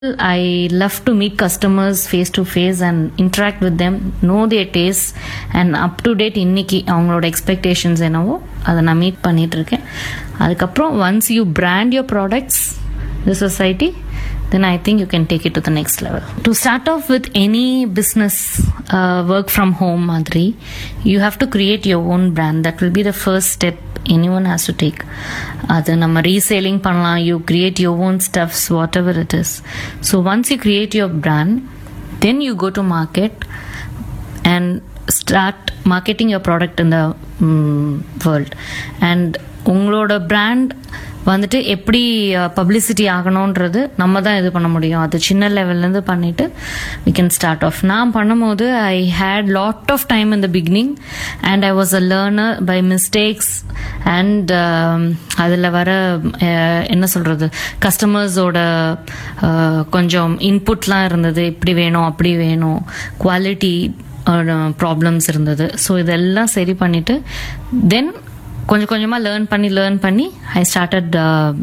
I love to meet customers face to face and interact with them, know their tastes and up to date இன்னைக்கு அவங்களோட expectations என்னவோ அதை நான் meet பண்ணிட்டு இருக்கேன் அதுக்கப்புறம் once you brand your products the society then I think you can take it to the next level. To start off with any business, uh, work from home, Madri, you have to create your own brand. That will be the first step anyone has to take. அது நம்ம reselling பண்ணலாம் you create your own stuffs whatever it is so once you create your brand then you go to market and start marketing your product in the mm, world and உங்களோட brand வந்துட்டு எப்படி publicity ஆகணுன்றது நம்ம தான் இது பண்ண முடியும் அது சின்ன லெவல்லேருந்து பண்ணிட்டு வி கேன் ஸ்டார்ட் ஆஃப் நான் பண்ணும்போது I had lot of time in the beginning and I was a learner by mistakes and அதில் வர அஹ், என்ன சொல்கிறது கஸ்டமர்ஸோட கொஞ்சம் இன்புட்லாம் இருந்தது இப்படி வேணும் அப்படி வேணும் குவாலிட்டி ப்ராப்ளம்ஸ் இருந்தது ஸோ இதெல்லாம் சரி பண்ணிட்டு தென் கொஞ்சம் கொஞ்சமாக லேர்ன் பண்ணி லேர்ன் பண்ணி I started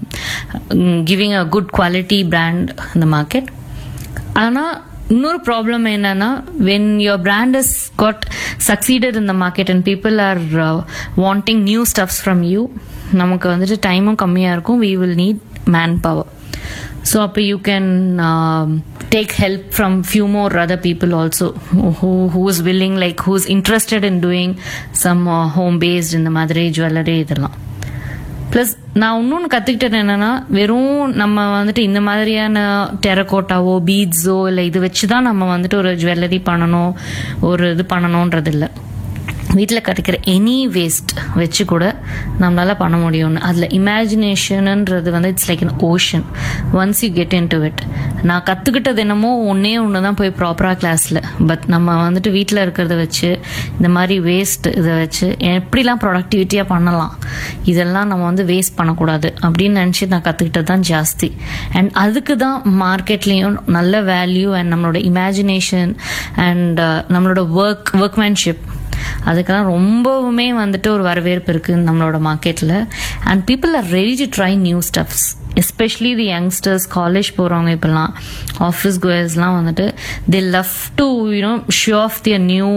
giving a good quality brand இந்த மார்க்கெட் ஆனால் இன்னொரு ப்ராப்ளம் என்னன்னா when your brand is got succeeded in the market and people are wanting new stuffs from you நமக்கு வந்துட்டு டைமும் கம்மியாக இருக்கும் we will need man power so அப்போ you can take help from few more other people also who who is willing like who is interested in doing some home based இந்த மாதிரி jewellery இதெல்லாம் plus நான் இன்னொன்று கற்றுக்கிட்டது என்னன்னா வெறும் நம்ம வந்துட்டு இந்த மாதிரியான டெரக்கோட்டாவோ பீட்ஸோ இல்லை இது வச்சு தான் நம்ம வந்துட்டு ஒரு ஜுவல்லரி பண்ணணும் ஒரு இது பண்ணணுன்றது இல்லை வீட்டில் கிடைக்கிற எனி வேஸ்ட் வச்சு கூட நம்மளால பண்ண முடியும்னு அதில் இமேஜினேஷனுன்றது வந்து it's like an ocean once you get into it நான் கற்றுக்கிட்டது என்னமோ ஒன்றே ஒன்று தான் போய் ப்ராப்பராக கிளாஸில் பட் நம்ம வந்துட்டு வீட்டில் இருக்கிறத வச்சு இந்த மாதிரி வேஸ்ட் இதை வச்சு எப்படிலாம் ப்ரொடக்டிவிட்டியாக பண்ணலாம் இதெல்லாம் நம்ம வந்து வேஸ்ட் பண்ணக்கூடாது அப்படின்னு நினச்சி நான் கற்றுக்கிட்டது தான் ஜாஸ்தி அண்ட் அதுக்கு தான் மார்க்கெட்லேயும் நல்ல வேல்யூ அண்ட் நம்மளோட இமேஜினேஷன் அண்ட் நம்மளோட ஒர்க் ஒர்க்மேன்ஷிப் அதுக்கெல்லாம் ரொம்பவுமே வந்துட்டு ஒரு வரவேற்பு இருக்கு நம்மளோட மார்க்கெட்ல and people are ready to try new stuffs especially the youngsters college போகிறவங்க இப்போல்லாம் ஆஃபீஸ் கோயர்ஸ்லாம் வந்துட்டு the love to you know show off their new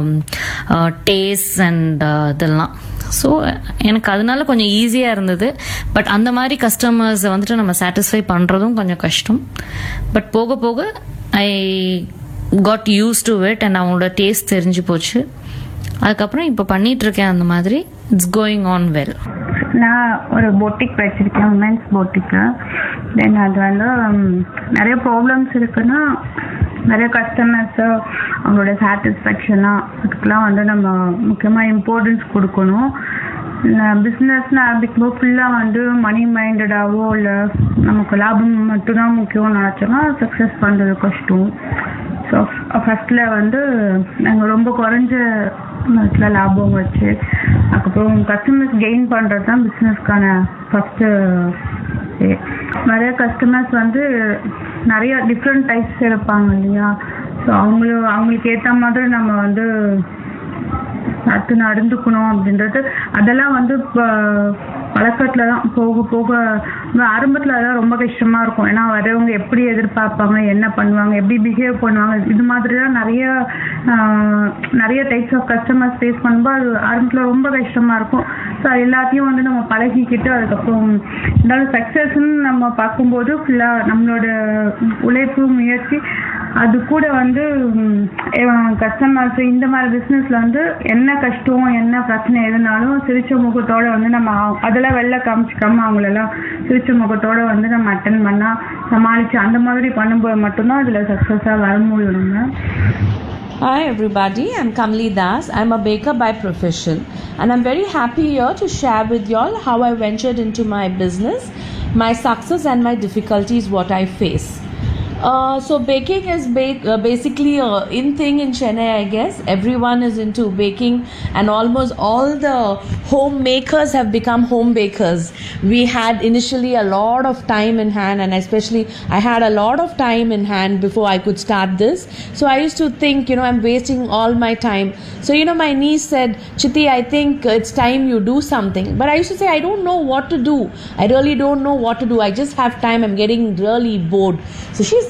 taste and இதெல்லாம் ஸோ எனக்கு அதனால கொஞ்சம் ஈஸியாக இருந்தது பட் அந்த மாதிரி கஸ்டமர்ஸை வந்துட்டு நம்ம சாட்டிஸ்ஃபை பண்ணுறதும் கொஞ்சம் கஷ்டம் பட் போக போக I got used to it and அவங்களோட டேஸ்ட் தெரிஞ்சு போச்சு அதுக்கப்புறம் இப்போ பண்ணிட்டு இருக்கேன் அந்த மாதிரி இட்ஸ் கோயிங் ஆன் வெல் நான் ஒரு பொட்டிக் வச்சிருக்கேன் உமன்ஸ் பொட்டிக்கு தென் அது வந்து ம், நிறைய ப்ராப்ளம்ஸ் இருக்குன்னா நிறைய கஸ்டமர்ஸு அவங்களோட சாட்டிஸ்ஃபேக்ஷனாக அதுக்கெலாம் வந்து நம்ம முக்கியமாக இம்பார்ட்டன்ஸ் கொடுக்கணும் பிஸ்னஸ்னு ஆரம்பிக்கும்போது ஃபுல்லாக வந்து மணி மைண்டடாவோ இல்லை நமக்கு லாபம் மட்டும்தான் முக்கியம்னு நினச்சோன்னா சக்ஸஸ் பண்ணுறது கஷ்டம் ஸோ ஃபஸ்ட்டில் வந்து நாங்கள் ரொம்ப குறைஞ்ச நேரத்தில் லாபம் வச்சு அதுக்கப்புறம் கஸ்டமர்ஸ் கெயின் பண்ணுறது தான் பிஸ்னஸ்க்கான ஃபஸ்ட்டு நிறைய கஸ்டமர்ஸ் வந்து நிறைய டிஃப்ரெண்ட் டைப்ஸ் இருப்பாங்க இல்லையா ஸோ அவங்களும் அவங்களுக்கு ஏற்ற மாதிரி நம்ம வந்து அடுத்து நடந்துக்கணும் அப்படின்றது அதெல்லாம் வந்து இப்போ பழக்கத்தில் தான் போக போக ஆரம்பத்தில் அதெல்லாம் ரொம்ப கஷ்டமாக இருக்கும் ஏன்னா வரவங்க எப்படி எதிர்பார்ப்பாங்க என்ன பண்ணுவாங்க எப்படி பிஹேவ் பண்ணுவாங்க இது மாதிரி தான் நிறைய ஆஹ், நிறைய டைப்ஸ் ஆஃப் கஸ்டமர்ஸ் ஃபேஸ் பண்ணும்போது அது ஆரம்பத்தில் ரொம்ப கஷ்டமாக இருக்கும் ஸோ அது எல்லாத்தையும் வந்து நம்ம பழகிக்கிட்டு அதுக்கப்புறம் இருந்தாலும் சக்ஸஸ்ன்னு நம்ம பார்க்கும்போது ஃபுல்லாக நம்மளோட உழைப்பு முயற்சி அது கூட வந்து கஸ்டமர்ஸ் இந்த மாதிரி பிஸ்னஸில் வந்து என்ன கஷ்டம் என்ன பிரச்சனை எதுனாலும் சிரிச்ச முகத்தோட வந்து நம்ம அவ- அதெல்லாம் வெளில காமிச்சிக்காம அவங்களெல்லாம் சிரிச்ச முகத்தோட வந்து நம்ம அட்டன் பண்ணால் சமாளித்து அந்த மாதிரி பண்ணும்போது மட்டும்தான் அதில் சக்ஸஸாக வர முடியும் நம்ம Hi everybody, I'm Kamli Das. I'm a baker by profession and I'm very happy here to share with y'all how I ventured into my business, my success and my difficulties what I face. Uh, so baking is ba- uh, basically a in thing in Chennai, I guess. Everyone is into baking, and almost all the homemakers have become home bakers. We had initially a lot of time in hand, and especially I had a lot of time in hand before I could start this. So I used to think, you know, I'm wasting all my time. So you know, my niece said, "Chiti, I think it's time you do something." But I used to say, I don't know what to do. I really don't know what to do. I just have time. I'm getting really bored. So she